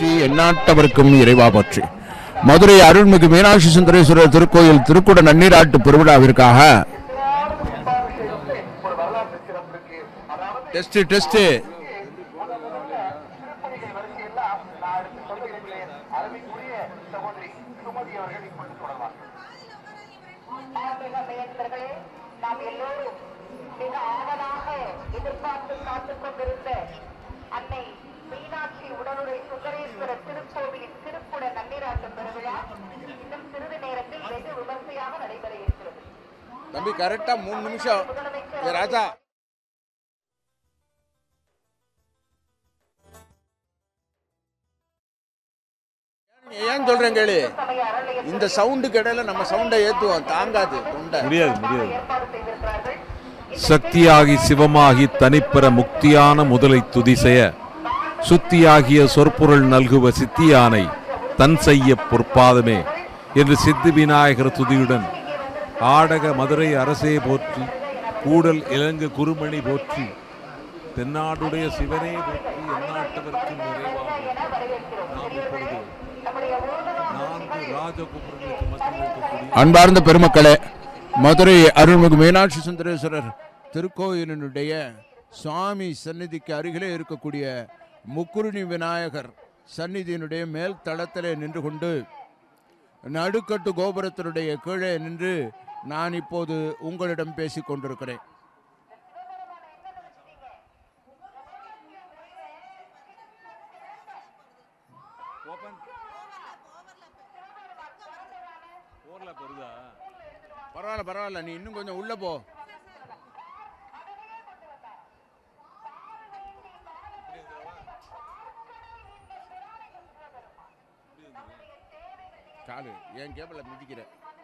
போற்றி எந்நாட்டவருக்கும் இறைவா போற்றி மதுரை அருள்மிகு மீனாட்சி சுந்தரேஸ்வரர் திருக்கோயில் திருக்குட நன்னீராட்டு பெருவிழாவிற்காக டெஸ்ட் டெஸ்ட் ஆன்மீக நேயர்களே நாம் எல்லோரும் மிக ஆவலாக எதிர்பார்த்து காத்துக் கொண்டிருந்த அன்னை மீனாட்சி உடனுரை சுந்தரேஸ்வரர் திருக்கோவிலின் திருக்குட நன்னீராட்டு பெருவிழா இன்னும் சிறிது நேரத்தில் வெகு விமர்சையாக நடைபெற இருக்கிறது தம்பி கரெக்டா மூணு நிமிஷம் ஏ ராஜா ஏன் சொல்றேன் கேளு சமய அறநிலைய இந்த சவுண்டுக்கு இடையில நம்ம சவுண்டை ஏத்துவோம் தாங்காது தொண்டை முடியாது முடியாது ஏற்பாடு செய்திருக்கிறார்கள் சக்தியாகி சிவமாகி தனிப்பெற முக்தியான முதலை துதிசெய சுத்தியாகிய சொற்பொருள் நல்குவ சித்தியானை தன் செய்ய பொற்பாதமே என்று சித்தி விநாயகர் துதியுடன் ஆடக மதுரை அரசே போற்றி கூடல் இலங்கு குருமணி போற்றி தென்னாடுடைய சிவனே போற்றி எந்நாட்டவர்க்கும் நிறைவாக நாம் இப்பொழுது நான்கு ராஜகோபுரங்களுக்கு மத்தியில் இருக்கக்கூடிய அன்பார்ந்த பெருமக்களே மதுரை அருள்மிகு மீனாட்சி சுந்தரேஸ்வரர் திருக்கோயிலினுடைய சுவாமி சந்நிதிக்கு அருகிலே இருக்கக்கூடிய முக்குருணி விநாயகர் சந்நிதியினுடைய மேல் தளத்திலே நின்று கொண்டு நடுக்கட்டு கோபுரத்தினுடைய கீழே நின்று நான் இப்போது உங்களிடம் பேசிக் கொண்டிருக்கிறேன் பரவாயில்ல பரவாயில்ல நீ இன்னும் கொஞ்சம் உள்ள போ காலு என் கேபிள மிதிக்கிற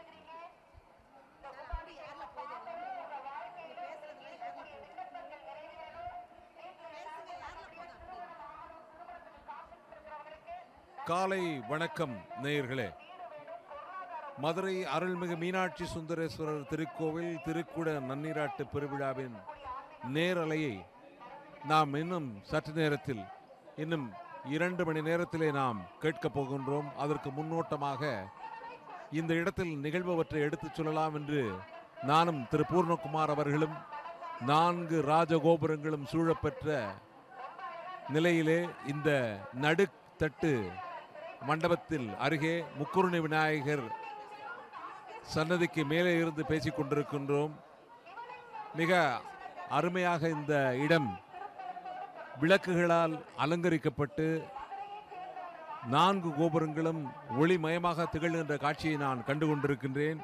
காலை வணக்கம் நேயர்களே மதுரை அருள்மிகு மீனாட்சி சுந்தரேஸ்வரர் திருக்கோவில் திருக்குட நன்னீராட்டு பெருவிழாவின் நேரலையை நாம் இன்னும் சற்று நேரத்தில் இன்னும் இரண்டு மணி நேரத்திலே நாம் கேட்கப் போகின்றோம் அதற்கு முன்னோட்டமாக இந்த இடத்தில் நிகழ்பவற்றை எடுத்துச் சொல்லலாம் என்று நானும் திரு பூர்ணகுமார் அவர்களும் நான்கு ராஜகோபுரங்களும் சூழப்பெற்ற நிலையிலே இந்த நடுத்தட்டு மண்டபத்தில் அருகே முக்குருணி விநாயகர் சன்னதிக்கு மேலே இருந்து பேசிக் கொண்டிருக்கின்றோம் மிக அருமையாக இந்த இடம் விளக்குகளால் அலங்கரிக்கப்பட்டு நான்கு கோபுரங்களும் ஒளிமயமாக திகழ்கின்ற காட்சியை நான் கண்டு கொண்டிருக்கின்றேன்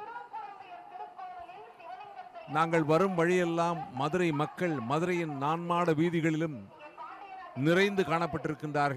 நாங்கள் வரும் வழியெல்லாம் மதுரை மக்கள் மதுரையின் நான்மாட வீதிகளிலும் நிறைந்து காணப்பட்டிருக்கின்றார்கள்